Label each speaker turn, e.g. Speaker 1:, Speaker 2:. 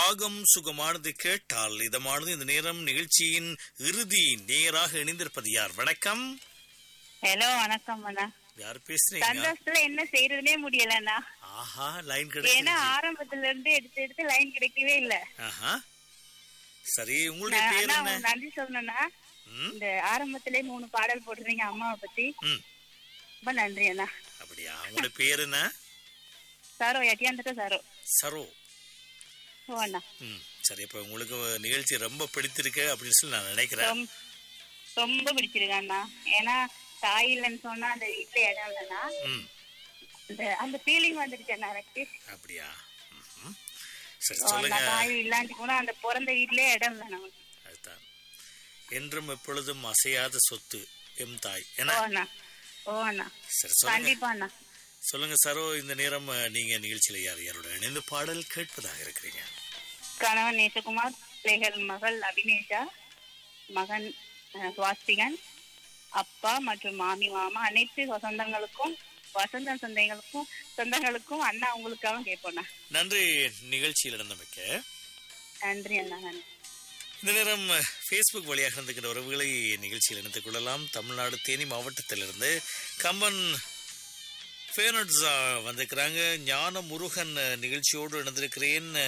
Speaker 1: ராகம் சுகமானது கேட்டால் இதமானது இந்த நேரம் நிகழ்ச்சியின் இறுதி நேராக இணைந்திருப்பது யார் வணக்கம்
Speaker 2: ஹலோ வணக்கம் அண்ணா
Speaker 1: யார் பேசுறீங்க
Speaker 2: சந்தோஷத்துல என்ன செய்யறதுனே முடியலண்ணா
Speaker 1: ஆஹா லைன்
Speaker 2: ஏன்னா
Speaker 1: கிடைச்சு
Speaker 2: ஆரம்பத்துல இருந்து எடுத்து எடுத்து லைன் கிடைக்கவே இல்ல
Speaker 1: ஆஹா சரி உங்களுடைய
Speaker 2: நான்
Speaker 1: பேர்
Speaker 2: அண்ணா
Speaker 1: என்ன
Speaker 2: உங்களுக்கு நன்றி சொல்லணும்னா
Speaker 1: ம்,
Speaker 2: இந்த ஆரம்பத்திலே மூணு பாடல் போட்டிருந்தீங்க அம்மாவை பத்தி
Speaker 1: ம்.
Speaker 2: ரொம்ப நன்றி அண்ணா
Speaker 1: அப்படியா உங்களுடைய பேர் என்ன
Speaker 2: சாரோ எட்டியாந்துட்டு சாரோ
Speaker 1: சரோ
Speaker 2: ஓ அண்ணா
Speaker 1: ம் சரி இப்ப உங்களுக்கு நிகழ்ச்சி ரொம்ப பிடித்திருக்கு அப்படின்னு சொல்லி நான் நினைக்கிறேன்
Speaker 2: ரொம்ப ரொம்ப பிடிச்சிருக்கு அண்ணா ஏன்னா தாய் இல்லைன்னு சொன்னா அந்த வீட்டுல இடம் இல்லைன்னா
Speaker 1: ம்
Speaker 2: அந்த அந்த ஃபீலிங் வந்துருச்சு அண்ணா எனக்கு
Speaker 1: அப்படியா ம்ஹும். சரி
Speaker 2: ஓ, அண்ணா,
Speaker 1: சொல்லுங்க
Speaker 2: தாய் இல்லாண்டி கூட அந்த பிறந்த வீட்லயே இடம் இல்லை நமக்கு
Speaker 1: அதுதான் என்றும் எப்பொழுதும் அசையாத சொத்து எம் தாய்
Speaker 2: ஓ
Speaker 1: என்ன
Speaker 2: அண்ணா ஓ அண்ணா
Speaker 1: சரி சொல்லுங்க
Speaker 2: கண்டிப்பா அண்ணா
Speaker 1: சொல்லுங்க சரோ இந்த நேரம் அஹ், நீங்க நிகழ்ச்சியில யார் யாரோட இணைந்து பாடல் கேட்பதாக இருக்கிறீங்க
Speaker 2: கணவன் நேசகுமார் பிள்ளைகள் மகள் அபினேஷா மகன் அஹ், சுவாஸ்திகன் அப்பா மற்றும் மாமி மாமா அனைத்து சொந்தங்களுக்கும் வசந்த சொந்தங்களுக்கும் சொந்தங்களுக்கும் அண்ணா உங்களுக்காகவும் கேட்போண்ணா
Speaker 1: நன்றி நிகழ்ச்சியில் நடந்தமைக்க
Speaker 2: நன்றி அண்ணா நன்றி
Speaker 1: இந்த நேரம் ஃபேஸ்புக் வழியாக இருந்துகிற உறவுகளை நிகழ்ச்சியில் இணைத்துக் கொள்ளலாம் தமிழ்நாடு தேனி மாவட்டத்திலிருந்து கம்பன் ஃபேனட்ஸா வந்திருக்கிறாங்க ஞான முருகன் நிகழ்ச்சியோடு இணைந்திருக்கிறேன்